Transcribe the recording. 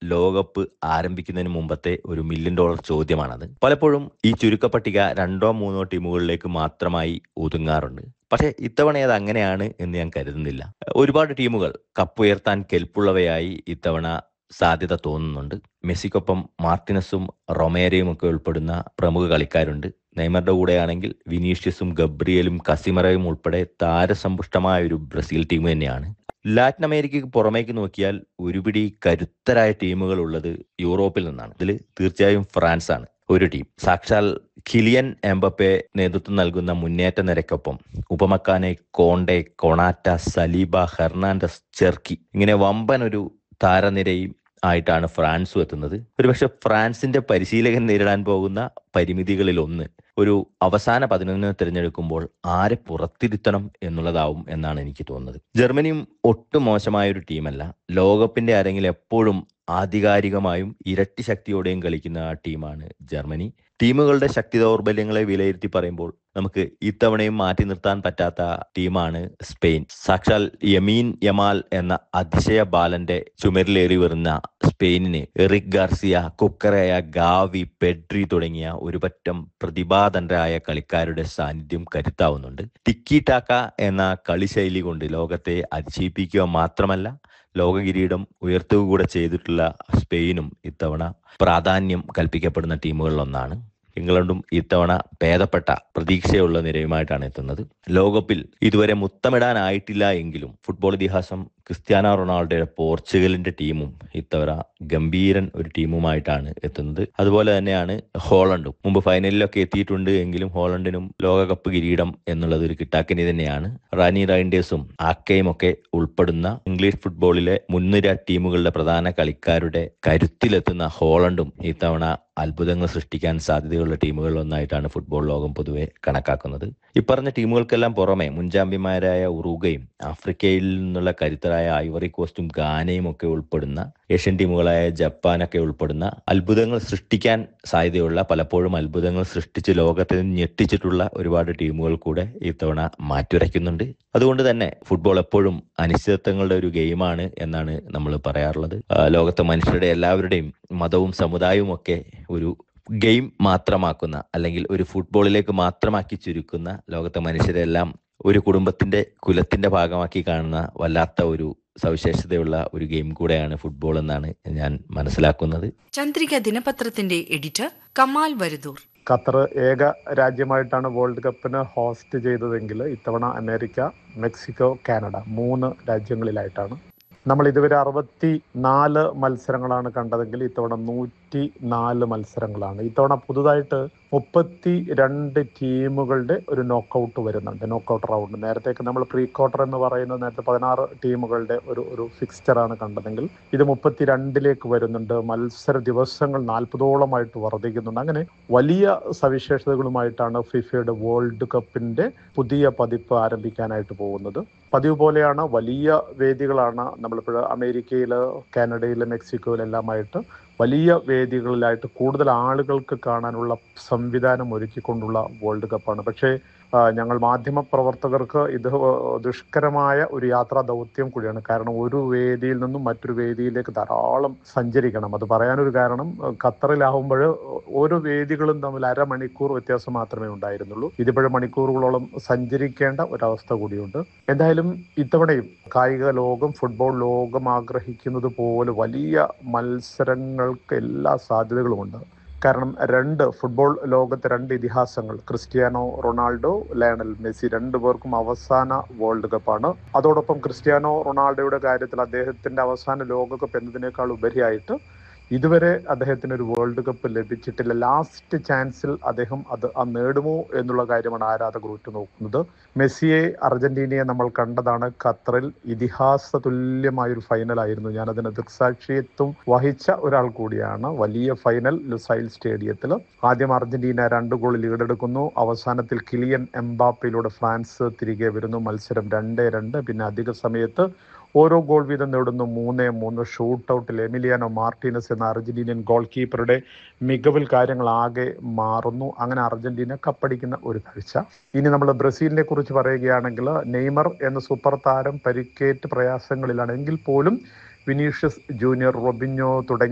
ലോകകപ്പ് ആരംഭിക്കുന്നതിന് മുമ്പത്തെ ഒരു മില്യൺ ഡോളർ ചോദ്യമാണത് പലപ്പോഴും ഈ ചുരുക്കപ്പട്ടിക രണ്ടോ മൂന്നോ ടീമുകളിലേക്ക് മാത്രമായി ഒതുങ്ങാറുണ്ട് പക്ഷേ ഇത്തവണ അത് അങ്ങനെയാണ് എന്ന് ഞാൻ കരുതുന്നില്ല ഒരുപാട് ടീമുകൾ കപ്പുയർത്താൻ കെൽപ്പുള്ളവയായി ഇത്തവണ സാധ്യത തോന്നുന്നുണ്ട് മെസ്സിക്കൊപ്പം മാർട്ടിനസും റൊമേരയും ഒക്കെ ഉൾപ്പെടുന്ന പ്രമുഖ കളിക്കാരുണ്ട് നെയ്മറുടെ കൂടെയാണെങ്കിൽ വിനീഷ്യസും ഗബ്രിയലും കസിമറയും ഉൾപ്പെടെ താരസമ്പുഷ്ടമായ ഒരു ബ്രസീൽ ടീം തന്നെയാണ് ലാറ്റിൻ അമേരിക്കയ്ക്ക് പുറമേക്ക് നോക്കിയാൽ ഒരുപിടി കരുത്തരായ ടീമുകൾ ഉള്ളത് യൂറോപ്പിൽ നിന്നാണ് ഇതിൽ തീർച്ചയായും ഫ്രാൻസ് ആണ് ഒരു ടീം സാക്ഷാൽ കിലിയൻ എംബപ്പെ നേതൃത്വം നൽകുന്ന മുന്നേറ്റ നിരക്കൊപ്പം Upamecano Kounde Konate Saliba Hernandez Cherki ഇങ്ങനെ വമ്പൻ ഒരു താരനിരയും ആയിട്ടാണ് ഫ്രാൻസും എത്തുന്നത് ഒരുപക്ഷെ ഫ്രാൻസിന്റെ പരിശീലകൻ നേരിടാൻ പോകുന്ന പരിമിതികളിൽ ഒന്ന് ഒരു അവസാന പതിനൊന്നിനെ തിരഞ്ഞെടുക്കുമ്പോൾ ആരെ പുറത്തിരുത്തണം എന്നുള്ളതാവും എന്നാണ് എനിക്ക് തോന്നുന്നത് ജർമ്മനിയും ഒട്ടും മോശമായ ഒരു ടീമല്ല ലോകകപ്പിന്റെ ആരെങ്കിലും എപ്പോഴും ആധികാരികമായും ഇരട്ടി ശക്തിയോടെയും കളിക്കുന്ന ആ ടീമാണ് ജർമ്മനി ടീമുകളുടെ ശക്തി ദൗർബല്യങ്ങളെ വിലയിരുത്തി പറയുമ്പോൾ നമുക്ക് ഇത്തവണയും മാറ്റി നിർത്താൻ പറ്റാത്ത ടീമാണ് സ്പെയിൻ സാക്ഷാൽ യമീൻ യമാൽ എന്ന അതിശയ ബാലന്റെ ചുമരിലേറി വരുന്ന സ്പെയിനിന് Eric Garcia Cucurella Gavi Pedri തുടങ്ങിയ ഒരുപറ്റം പ്രതിഭാതന്റരായ കളിക്കാരുടെ സാന്നിധ്യം കരുത്താവുന്നുണ്ട് ടിക്കി ടാക്ക എന്ന കളിശൈലി കൊണ്ട് ലോകത്തെ അതിശയിപ്പിക്കുക മാത്രമല്ല ലോക കിരീടം ഉയർത്തുക കൂടെ ചെയ്തിട്ടുള്ള സ്പെയിനും ഇത്തവണ പ്രാധാന്യം കൽപ്പിക്കപ്പെടുന്ന ടീമുകളിലൊന്നാണ് ഇംഗ്ലണ്ടും ഇത്തവണ ഭേദപ്പെട്ട പ്രതീക്ഷയുള്ള നിരയുമായിട്ടാണ് എത്തുന്നത് ലോകകപ്പിൽ ഇതുവരെ മുത്തമിടാനായിട്ടില്ല എങ്കിലും ഫുട്ബോൾ ഇതിഹാസം ക്രിസ്ത്യാനോ റൊണാൾഡോയുടെ പോർച്ചുഗലിന്റെ ടീമും ഇത്തവണ ഗംഭീരൻ ഒരു ടീമുമായിട്ടാണ് എത്തുന്നത് അതുപോലെ തന്നെയാണ് ഹോളണ്ടും മുമ്പ് ഫൈനലിലൊക്കെ എത്തിയിട്ടുണ്ട് എങ്കിലും ഹോളണ്ടിനും ലോകകപ്പ് കിരീടം എന്നുള്ളത് ഒരു കിട്ടാക്കനി തന്നെയാണ് റാനി റൈൻഡേഴ്സും ആക്കയും ഒക്കെ ഉൾപ്പെടുന്ന ഇംഗ്ലീഷ് ഫുട്ബോളിലെ മുൻനിര ടീമുകളുടെ പ്രധാന കളിക്കാരുടെ കരുത്തിലെത്തുന്ന ഹോളണ്ടും ഇത്തവണ അത്ഭുതങ്ങൾ സൃഷ്ടിക്കാൻ സാധ്യതയുള്ള ടീമുകളിൽ ഒന്നായിട്ടാണ് ഫുട്ബോൾ ലോകം പൊതുവെ കണക്കാക്കുന്നത് ഇപ്പറഞ്ഞ ടീമുകൾക്കെല്ലാം പുറമെ മുൻചാമ്പ്യന്മാരായ ഉറുഗയും ആഫ്രിക്കയിൽ നിന്നുള്ള കരുത്തരായ ഐവറി കോസ്റ്റും ഗാനയും ഒക്കെ ഉൾപ്പെടുന്ന ഏഷ്യൻ ടീമുകളായ ജപ്പാനൊക്കെ ഉൾപ്പെടുന്ന അത്ഭുതങ്ങൾ സൃഷ്ടിക്കാൻ സാധ്യതയുള്ള പലപ്പോഴും അത്ഭുതങ്ങൾ സൃഷ്ടിച്ച് ലോകത്തെ ഞെട്ടിച്ചിട്ടുള്ള ഒരുപാട് ടീമുകൾ കൂടെ ഇത്തവണ മാറ്റുരയ്ക്കുന്നുണ്ട് അതുകൊണ്ട് തന്നെ ഫുട്ബോൾ എപ്പോഴും അനിശ്ചിതത്വങ്ങളുടെ ഒരു ഗെയിമാണ് എന്നാണ് നമ്മൾ പറയാറുള്ളത് ലോകത്തെ മനുഷ്യരുടെ എല്ലാവരുടെയും മതവും സമുദായവും ഒക്കെ ഒരു ഗെയിം മാത്രമാക്കുന്ന അല്ലെങ്കിൽ ഒരു ഫുട്ബോളിലേക്ക് മാത്രമാക്കി ചുരുക്കുന്ന ലോകത്തെ മനുഷ്യരെല്ലാം ഒരു കുടുംബത്തിന്റെ കുലത്തിന്റെ ഭാഗമാക്കി കാണുന്ന വല്ലാത്ത ഒരു സവിശേഷതയുള്ള ഒരു ഗെയിം കൂടെയാണ് ഫുട്ബോൾ എന്നാണ് ഞാൻ മനസ്സിലാക്കുന്നത് ചന്ദ്രിക ദിനപത്രത്തിന്റെ എഡിറ്റർ കമാൽ വരുദൂർ ഖത്തർ ഏക രാജ്യമായിട്ടാണ് വേൾഡ് കപ്പിന് ഹോസ്റ്റ് ചെയ്തതെങ്കിൽ ഇത്തവണ അമേരിക്ക മെക്സിക്കോ കാനഡ മൂന്ന് രാജ്യങ്ങളിലായിട്ടാണ് നമ്മൾ ഇതുവരെ അറുപത്തി നാല് മത്സരങ്ങളാണ് കണ്ടതെങ്കിൽ ഇത്തവണ നൂറ്റി നാല് മത്സരങ്ങളാണ് ഇത്തവണ പുതുതായിട്ട് മുപ്പത്തി രണ്ട് ടീമുകളുടെ ഒരു നോക്കൗട്ട് വരുന്നുണ്ട് നോക്കൗട്ട് റൗണ്ട് നേരത്തേക്ക് നമ്മൾ പ്രീ ക്വാർട്ടർ എന്ന് പറയുന്നത് നേരത്തെ പതിനാറ് ടീമുകളുടെ ഒരു ഒരു ഫിക്സ്ചറാണ് കണ്ടതെങ്കിൽ ഇത് മുപ്പത്തി രണ്ടിലേക്ക് വരുന്നുണ്ട് മത്സര ദിവസങ്ങൾ നാൽപ്പതോളമായിട്ട് വർദ്ധിക്കുന്നുണ്ട് അങ്ങനെ വലിയ സവിശേഷതകളുമായിട്ടാണ് ഫിഫയുടെ വേൾഡ് കപ്പിന്റെ പുതിയ പതിപ്പ് ആരംഭിക്കാനായിട്ട് പോകുന്നത് പതിവ് പോലെയാണ് വലിയ വേദികളാണ് നമ്മളിപ്പോൾ അമേരിക്കയിൽ കാനഡയിൽ മെക്സിക്കോയിലെല്ലാമായിട്ട് വലിയ വേദികളിലായിട്ട് കൂടുതൽ ആളുകൾക്ക് കാണാനുള്ള സംവിധാനം ഒരുക്കിക്കൊണ്ടുള്ള വേൾഡ് കപ്പാണ് പക്ഷേ ഞങ്ങൾ മാധ്യമ പ്രവർത്തകർക്ക് ഇത് ദുഷ്കരമായ ഒരു യാത്രാ ദൗത്യം കൂടിയാണ് കാരണം ഒരു വേദിയിൽ നിന്നും മറ്റൊരു വേദിയിലേക്ക് ധാരാളം സഞ്ചരിക്കണം അത് പറയാനൊരു കാരണം ഖത്തറിലാവുമ്പോൾ ഓരോ വേദികളും തമ്മിൽ അരമണിക്കൂർ വ്യത്യാസം മാത്രമേ ഉണ്ടായിരുന്നുള്ളൂ ഇതിപ്പോഴും മണിക്കൂറുകളോളം സഞ്ചരിക്കേണ്ട ഒരവസ്ഥ കൂടിയുണ്ട് എന്തായാലും ഇത്തവണയും കായിക ലോകം ഫുട്ബോൾ ലോകം ആഗ്രഹിക്കുന്നത് പോലെ വലിയ മത്സരങ്ങൾക്ക് എല്ലാ സാധ്യതകളുമുണ്ട് കാരണം രണ്ട് ഫുട്ബോൾ ലോകത്തെ രണ്ട് ഇതിഹാസങ്ങൾ ക്രിസ്ത്യാനോ റൊണാൾഡോ ലയണൽ മെസ്സി രണ്ടു പേർക്കും അവസാന വേൾഡ് കപ്പാണ് അതോടൊപ്പം ക്രിസ്ത്യാനോ റൊണാൾഡോയുടെ കാര്യത്തിൽ അദ്ദേഹത്തിന്റെ അവസാന ലോകകപ്പ് എന്നതിനേക്കാൾ ഉപരിയായിട്ട് ഇതുവരെ അദ്ദേഹത്തിന് ഒരു വേൾഡ് കപ്പ് ലഭിച്ചിട്ടില്ല ലാസ്റ്റ് ചാൻസിൽ അദ്ദേഹം അത് ആ നേടുമോ എന്നുള്ള കാര്യമാണ് ആരാധകർ ഉറ്റുനോക്കുന്നത് മെസ്സിയെ അർജന്റീനയെ നമ്മൾ കണ്ടതാണ് ഖത്തറിൽ ഇതിഹാസ തുല്യമായ ഒരു ഫൈനലായിരുന്നു ഞാൻ അതിന് ദൃക്സാക്ഷിത്വം വഹിച്ച ഒരാൾ കൂടിയാണ് വലിയ ഫൈനൽ ലുസൈൽ സ്റ്റേഡിയത്തിൽ ആദ്യം അർജന്റീന രണ്ട് ഗോൾ ലീഡെടുക്കുന്നു അവസാനത്തിൽ കിലിയൻ എംബാപ്പയിലൂടെ ഫ്രാൻസ് തിരികെ വരുന്നു മത്സരം രണ്ടേ രണ്ട് പിന്നെ അധിക സമയത്ത് ഓരോ ഗോൾ വീതം നേടുന്നു മൂന്നേ മൂന്ന് ഷൂട്ട് ഔട്ടിൽ എമിലിയാനോ മാർട്ടീനസ് എന്ന അർജന്റീനിയൻ ഗോൾ കീപ്പറുടെ മികവിൽ കാര്യങ്ങൾ ആകെ മാറുന്നു അങ്ങനെ അർജന്റീന കപ്പടിക്കുന്ന ഒരു കാഴ്ച ഇനി നമ്മൾ ബ്രസീലിനെ കുറിച്ച് പറയുകയാണെങ്കിൽ നെയ്മർ എന്ന സൂപ്പർ താരം പരിക്കേറ്റ് പ്രയാസങ്ങളിലാണ് എങ്കിൽ പോലും വിനീഷ്യസ് ജൂനിയർ റൊബിഞ്ഞോ തുടങ്ങി